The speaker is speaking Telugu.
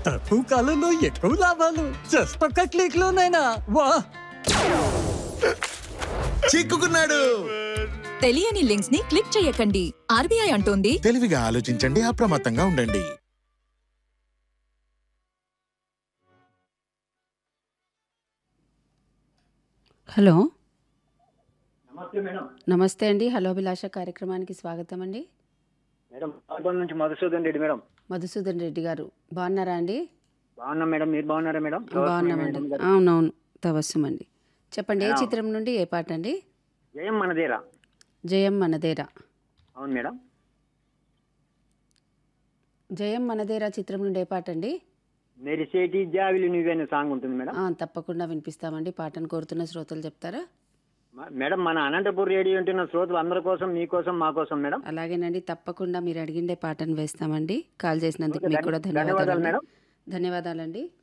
తక్కువ కాలంలో ఎక్కువ లాభాలు జస్ట్ ఒక్క క్లిక్ లోనైనా వా చిక్కుకున్నాడు తెలియని లింక్స్ ని క్లిక్ చేయకండి ఆర్బీఐ అంటోంది తెలివిగా ఆలోచించండి అప్రమత్తంగా ఉండండి హలో నమస్తే మేడం నమస్తే అండి హలో అభిలాష కార్యక్రమానికి స్వాగతం అండి మేడం పాల్గొండ నుంచి మధుసూదన్ రెడ్డి మేడం మధుసూదన్ రెడ్డి గారు బాగున్నారా అండి బాగున్నాం మేడం మీరు బాగున్నారా మేడం బాగున్నామండి మేడం గారు. అవునవును తవస్సం అండి చెప్పండి ఏ చిత్రం నుండి ఏ పాట అండి జయం మనదేరా జయం మనదేరా అవును మేడం జయం మనదేరా చిత్రం నుండి ఏ పాట అండి మెరిసేటి జావిలి నువ్వే అనే సాంగ్ ఉంటుంది మేడం ఆ, తప్పకుండా వినిపిస్తామండి పాటను కోరుతున్న శ్రోతలు చెప్తారా మ- మేడం మన అనంతపూర్ రేడియో ఉంటున్న శ్రోతలు అందరి కోసం మీకోసం మా కోసం మేడం అలాగేనండి తప్పకుండా మీరు అడిగిండే పాటను వేస్తామండి కాల్ చేసినందుకు ఓకే, మీకు కూడా ధన్య- ధన్యవాదాలు ధన్యవాదాలు మేడం. ధన్యవాదాలండి